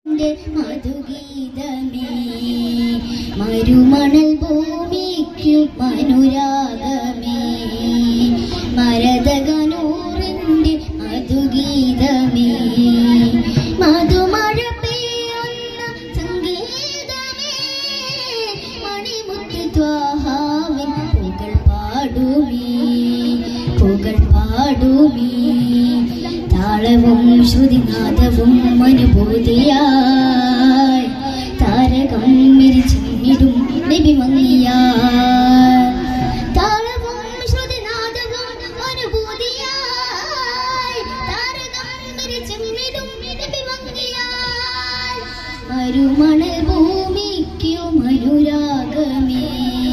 ന്റെ മധുഗീതമേ മരുമണൽ ഭൂമിക്കു മനുരാഗമേ മരതകനൂറിന്റെ മധുഗീതമേ മധുമഴ പെയ്യുന്ന സംഗീതമേ മണിമുത്ത് ത്വാഹാവിൻ പുകൾ പാടുമേ പുകൾ പാടുമേ താളവും ശ്രുതിനാദവും അനുഭൂതിയായി താരകം മിരിച്ചിടും നബിമങ്ങിയായി താളവും ശ്രുതിനാദവും അനുഭൂതിയായി താരകം മിരിച്ചിടും നബിമങ്ങിയായി മരുമണൽ ഭൂമിക്കും അനുരാഗമേ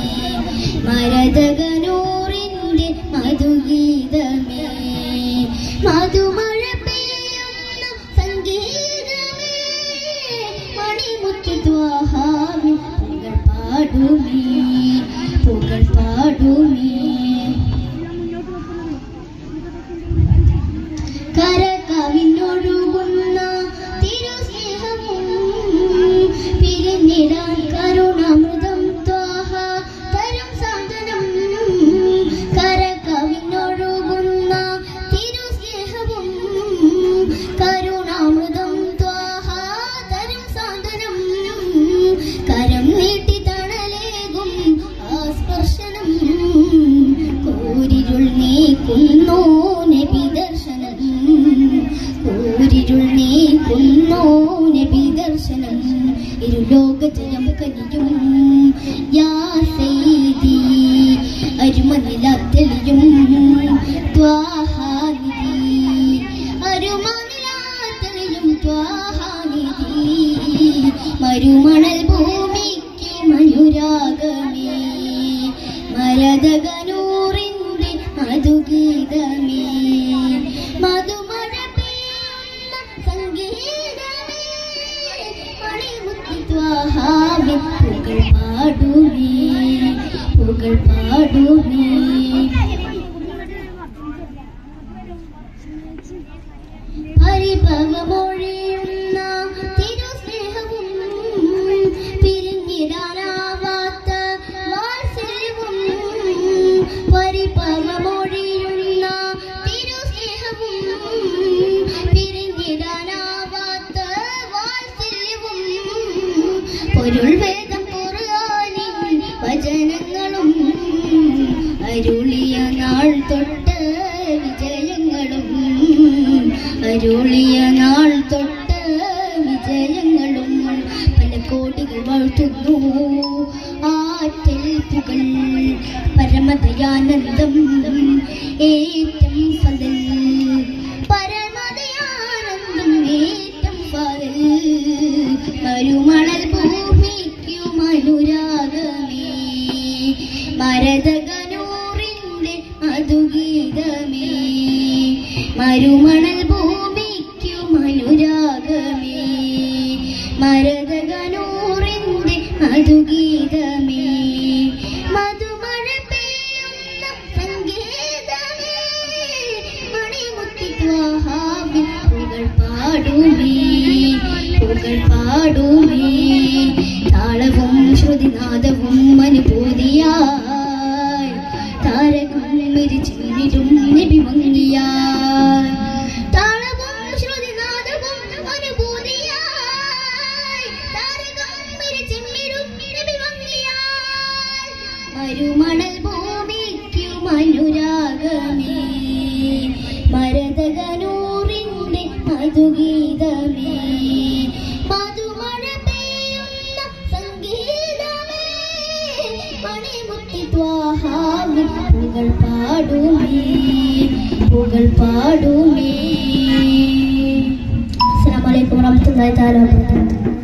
മരതകനൂറിന്റെ മധുഗീതമേ മധുമഴ പെയ്യുന്ന സംഗീതമേ മണിമുത്ത് ദ്വാഹാമി പുകൾ പാടുമേ പുകൾ പാടുമേ കര കവിഞ്ഞൊഴുകുന്ന തിരുസ്നേഹവും പിരിഞ്ഞിടാൻ കരുണാമൃതം ത്വാഹ തരും സാന്ത്വനം കര കവിഞ്ഞൊഴുകുന്ന തിരുസ്നേഹവും കരുണാമൃതം ത്വാഹ തരും സാന്ത്വനം കരം നീട്ടി തണലേകും ആ സ്പർശനം കൂരിരുൾ നീക്കുന്നോ നബി ദർശനം കൂരിരുൾ നീക്കുന്നോ നബി ദർശനം ഇരുലോക ജയം കനിയും യാ സയ്യിദി അരുമനിലാത്തെളിയും ത്വാഹാനിധി അരുമനിലാത്തെളിയും ത്വാഹാനിധി മരുമണൽ ഭൂമിക്ക് മനുരാഗമേ മരതകനൂറിന്റെ മധുഗീതമേ മധുമഴ പെയ്യുന്ന സംഗീതമേ മണിമുത്തി ത്വാഹാവേ പുകൾ പാടുമേ പുകൾ പാടുമേ പരിഭവമൊഴിയുന്ന തിരുസ്നേഹവും പിരിഞ്ഞിടാനാവാത്ത വാത്സല്യവും പരിഭവമൊഴിയുന്ന തിരുസ്നേഹവും പിരിഞ്ഞിടാനാവാത്ത വാത്സല്യവും പൊരുൾ വേദം ഖുർആനിൻ വചനങ്ങളും അരുളിയ നാൾ തൊട്ട് വിജയങ്ങളും അരുളിയ നാൾ തൊട്ട് വിജയങ്ങളും പല കോടികൾ വാഴ്ത്തുന്നു ആറ്റൽ പുകൾ പരമതയാനന്ദം ഏറ്റം ഫലൽ പരമതയാനന്ദം ഏറ്റം ഫലൽ മരുമണൽ ഭൂമിക്കും അനുരാഗമേ മരതകനൂറിന്റെ മധുഗീതമേ മരുമണൽ ഭൂമിക്കും അനുരാഗമേ മരതകനൂറിന്റെ മധുഗീതമേ മധുമഴ പെയ്യുന്ന സംഗീതമേ മണിമുത്തി ത്വാഹാവിൻ പുകൾ പാടുമേ പുകൾ പാടുമേ താളവും ശ്രുതിനാദവും അനുഭൂതിയായി താരകം മിരിച്ചിടും നബി മങ്ങിയായി താളവും ശ്രുതിനാദവും അനുഭൂതിയായി താരകം മിരിച്ചിടും നബി മങ്ങിയായി മരുമണൽ ഭൂമിക്കും അനുരാഗമേ മരതകനൂറിന്റെ മധുഗീതമേ മധുമഴ പെയ്യുന്ന സംഗീതമേ മണിമുത്തി ത്വാഹാമി പുകൾ പാടുമേ പുകൾ പാടുമേ അസ്സലാമു അലൈക്കും വറഹ്മത്തുള്ളാഹി തആല വബറകാതുഹു